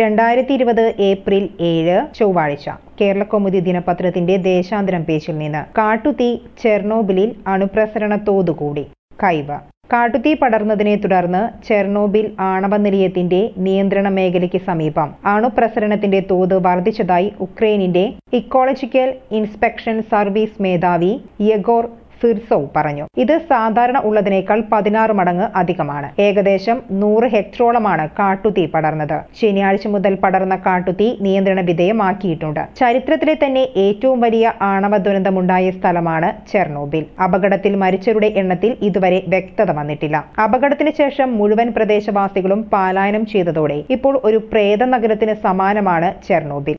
രണ്ടായിരത്തി ഇരുപത് ഏപ്രിൽ ഏഴ് ചൊവ്വാഴ്ച കേരളകൗമുദി ദിനപത്രത്തിന്റെ ദേശാന്തരം പേജിൽ നിന്ന് കാട്ടുതീ ചെർണോബിലിൽ അണുപ്രസരണ തോതുകൂടി കൈവ കാട്ടുതീ പടർന്നതിനെ തുടർന്ന് ചെർണോബിൽ ആണവ നിലയത്തിന്റെ നിയന്ത്രണ മേഖലയ്ക്ക് സമീപം അണുപ്രസരണത്തിന്റെ തോത് വർദ്ധിച്ചതായി ഉക്രൈനിന്റെ ഇക്കോളജിക്കൽ ഇൻസ്പെക്ഷൻ സർവീസ് മേധാവി യഗോർ ഫിർസോവ് പറഞ്ഞു ഇത് സാധാരണ ഉള്ളതിനേക്കാൾ പതിനാറ് മടങ്ങ് അധികമാണ് ഏകദേശം നൂറ് ഹെക്ടറോളമാണ് കാട്ടുതീ പടർന്നത് ശനിയാഴ്ച മുതൽ പടർന്ന കാട്ടുതീ നിയന്ത്രണ വിധേയമാക്കിയിട്ടുണ്ട് ചരിത്രത്തിലെ തന്നെ ഏറ്റവും വലിയ ആണവ ദുരന്തമുണ്ടായ സ്ഥലമാണ് ചെർണോബിൽ അപകടത്തിൽ മരിച്ചവരുടെ എണ്ണത്തിൽ ഇതുവരെ വ്യക്തത വന്നിട്ടില്ല അപകടത്തിന് ശേഷം മുഴുവൻ പ്രദേശവാസികളും പലായനം ചെയ്തതോടെ ഇപ്പോൾ ഒരു പ്രേത നഗരത്തിന് സമാനമാണ് ചെർണോബിൽ